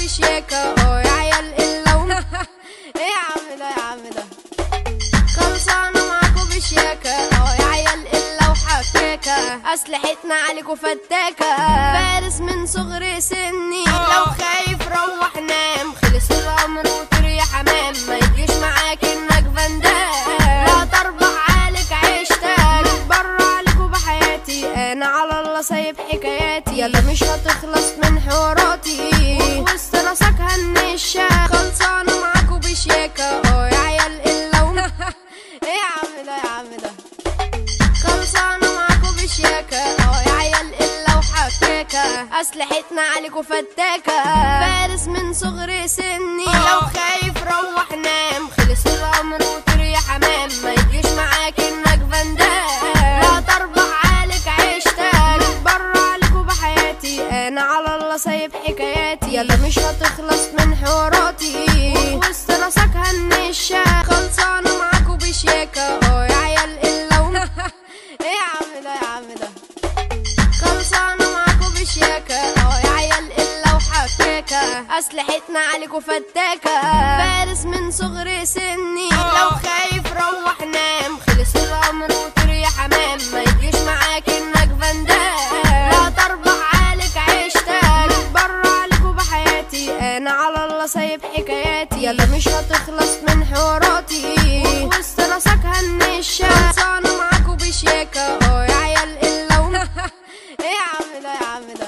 بشياكة اه يا عيال اللون ايه يا عم ده يا عم ده خلصانة معاكوا بشياكة اه يا عيال الا وحكاكة اسلحتنا عليكوا فتاكة فارس من صغر سني لو خايف روح نام خلص الامر وطير يا حمام ما يجيش معاك انك فندام لا تربح عليك عيشتك بره عليكوا بحياتي انا على الله سايب حكاياتي يلا مش هتخلص من حواراتي وسط راسك هنشا خلصانة معاكوا بشياكة اه يا عيال اللون ايه يا عم ده يا عم ده خلصانة معاكوا بشياكة اه يا عيال الا وحكاكة اسلحتنا عليكوا فتاكة فارس من صغر سني لو خايف روح نام خلص الامر وطير يا حمام ما يجيش معاك انك فندام لا تربح عليك عيشتك بره عليكوا بحياتي انا على الله سايب حكاياتي يلا مش هتخلص من حواراتي وسط راسك هنشا خلصانة معاكوا بشياكة اه يا عيال اللون ايه يا عم ده يا عم ده خلصانة معاكوا بشياكة اه يا عيال الا وحكاكة اسلحتنا عليكوا فتاكة فارس من صغر سني لو خايف روح نام خلص الامر وطير يا حمام ما يجيش معاك انك فندام لا تربح عليك عيشتك بره عليكوا بحياتي انا على الله سايب حكاياتي يلا مش هتخلص من حواراتي وسط راسك هنشا خلصانة معاكوا بشياكة اه يا عيال اللون ايه يا عم ده يا عم ده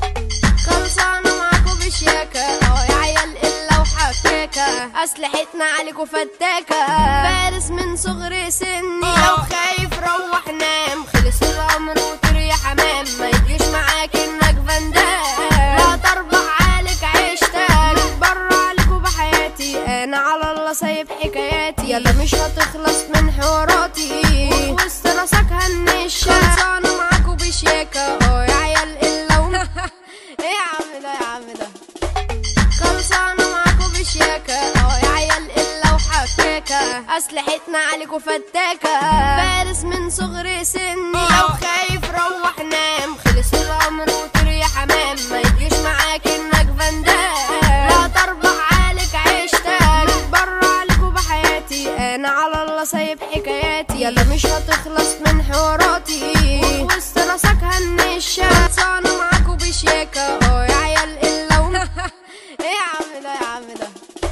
خلصانة معاكوا بشياكة اه يا عيال الا وحكاكة اسلحتنا عليكوا فتاكة فارس من صغر سني لو خايف روح نام خلص الامر وطير يا حمام ما يجيش معاك انك فندام لا تربح عليك عيشتك بره عليكوا بحياتي انا على الله سايب حكاياتي يلا مش هتخلص من حواراتي وسط راسك هنشا خلصانة معاكوا بشياكة اه يا عيال اللون ايه يا عم ده يا عم ده خلصانة معاكوا بشياكة اه يا عيال الا وحكاكة اسلحتنا عليكوا فتاكة فارس من صغر سني لو خايف روح نام خلص الامر وطير يا حمام ما يجيش معاك انك فندام لا تربح عليك عيشتك بره عليكوا بحياتي انا على الله سايب حكاياتي يلا مش هتخلص من حواراتي وسط راسك هنشا خلصانة معاكوا بشياكة اه يا عيال اللون ايه يا عم ده يا عم ده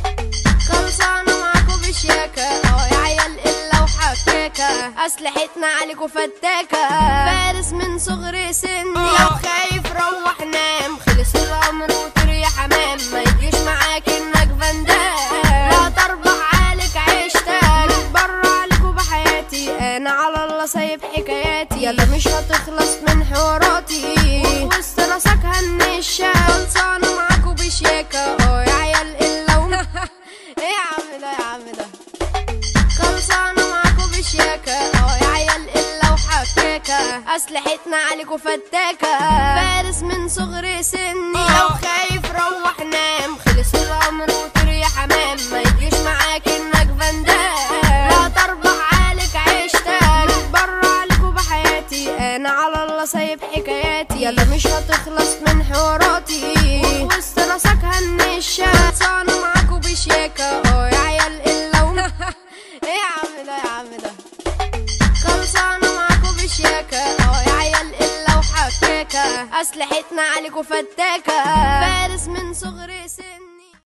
خلصانة معاكوا بشياكة اه يا عيال الا وحكاكة اسلحتنا عليكوا فتاكة فارس من صغر سني لو خايف روح نام خلص الامر وطير يا حمام ما يجيش معاك انك فندام لا تربح عليك عيشتك بره عليكوا بحياتي انا على الله سايب حكاياتي يلا مش هتخلص من حواراتي وسط راسك هنشا خلصانة معاكوا بشياكة اه يا عيال اللون ايه يا عم ده يا عم ده خلصانة معاكوا بشياكة اه يا عيال الا وحكاكة اسلحتنا عليكوا فتاكة فارس من صغر سني لو خايف روح نام خلص الامر وطير يا حمام ما يجيش معاك انك فندام لا تربح عليك عيشتك بره عليكوا بحياتي انا على الله سايب حكاياتي يلا مش هتخلص من حواراتي وسط راسك هنشا خلصانة معاكوا بشياكة اه يا عيال اللون ايه يا عم ده يا عم ده خلصانة معاكوا بشياكة اه يا عيال الا وحكاكة اسلحتنا عليكوا فتاكة فارس من صغر سن